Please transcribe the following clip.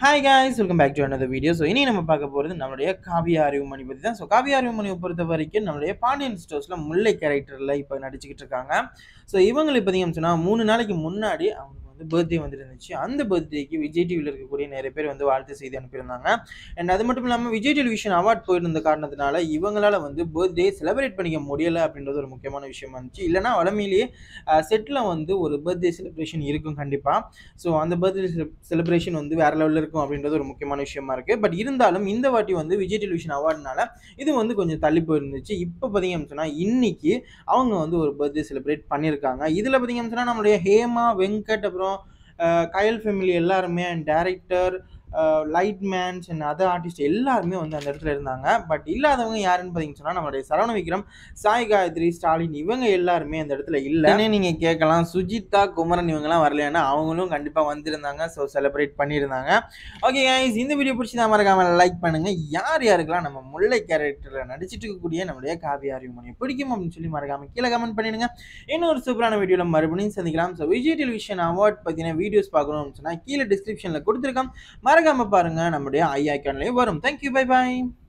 hi guys welcome back to another video so இனி நம்ம பார்க்க போகிறது நம்மளுடைய காவியா அறிவுமணி பற்றி தான் ஸோ காவியா அறிவுமணியை பொறுத்த வரைக்கும் நம்மளுடைய பாண்டியன் ஸ்டோர்ஸில் முல்லை கேரக்டரில் இப்போ நடிச்சுக்கிட்டு இருக்காங்க ஸோ இவங்களை பார்த்தீங்கன்னு சொன்னால் மூணு நாளைக்கு முன்னாடி அவங்களுக்கு வந்து பர்த்டே வந்துட்டு இருந்துச்சு அந்த பர்த்டேக்கு விஜய் டிவியில் இருக்கக்கூடிய நிறைய பேர் வந்து வாழ்த்து செய்தி அனுப்பியிருந்தாங்க அண்ட் அது மட்டும் இல்லாமல் விஜய் டெலிவிஷன் அவார்ட் போயிருந்த காரணத்தினால இவங்களால வந்து பர்த்டே செலிப்ரேட் பண்ணிக்க முடியலை அப்படின்றது ஒரு முக்கியமான விஷயமா இருந்துச்சு இல்லைனா வளமையிலேயே செட்டில் வந்து ஒரு பர்த்டே செலிப்ரேஷன் இருக்கும் கண்டிப்பாக ஸோ அந்த பர்த்டே செலிப்ரேஷன் வந்து வேற லெவலில் இருக்கும் அப்படின்றது ஒரு முக்கியமான விஷயமா இருக்குது பட் இருந்தாலும் இந்த வாட்டி வந்து விஜய் டெலிவிஷன் அவார்ட்னால இது வந்து கொஞ்சம் தள்ளி போயிருந்துச்சு இப்போ பார்த்தீங்கன்னு சொன்னால் இன்னைக்கு அவங்க வந்து ஒரு பர்த்டே செலிப்ரேட் பண்ணியிருக்காங்க இதில் பார்த்தீங்கன்னு சொன்னால் நம்மளுடைய ஹேமா வெங்கட் அப்புறம் அஹ், கயல் ஃபேமிலி எல்லாருமே and director light mans and other artist எல்லாருமே வந்து அந்த இடத்துல இருந்தாங்க பட் இல்லாதவங்க யாருன்னு பார்த்தீங்கன்னு சொன்னால் நம்மளுடைய சரவண விக்ரம் சாய் காயத்ரி ஸ்டாலின் இவங்க எல்லாருமே அந்த இடத்துல இல்லை நீங்கள் கேட்கலாம் சுஜிதா குமரன் இவங்கெல்லாம் வரலையானா அவங்களும் கண்டிப்பாக வந்திருந்தாங்க ஸோ செலிப்ரேட் பண்ணியிருந்தாங்க ஓகே guys இந்த வீடியோ பிடிச்சி தான் மறக்காம லைக் பண்ணுங்க யார் யாருக்கெல்லாம் நம்ம முல்லை கேரக்டரில் நடிச்சிட்டு இருக்கக்கூடிய நம்மளுடைய காவிய அறிவுமணி பிடிக்கும் அப்படின்னு சொல்லி மறக்காம கீழே கமெண்ட் பண்ணிடுங்க இன்னொரு சூப்பரான வீடியோவில் மறுபடியும் சந்திக்கலாம் ஸோ விஜய் டெலிவிஷன் அவார்ட் பற்றின வீடியோஸ் பார்க்கணும்னு சொன்னால் கீழே டிஸ்கிரிப்ஷனில் கொடுத்துருக்கோம் மறக்காம பாருங்க நம்மளுடைய ஐ ஐக்கான்லேயே வரும் தேங்க்யூ பை பாய்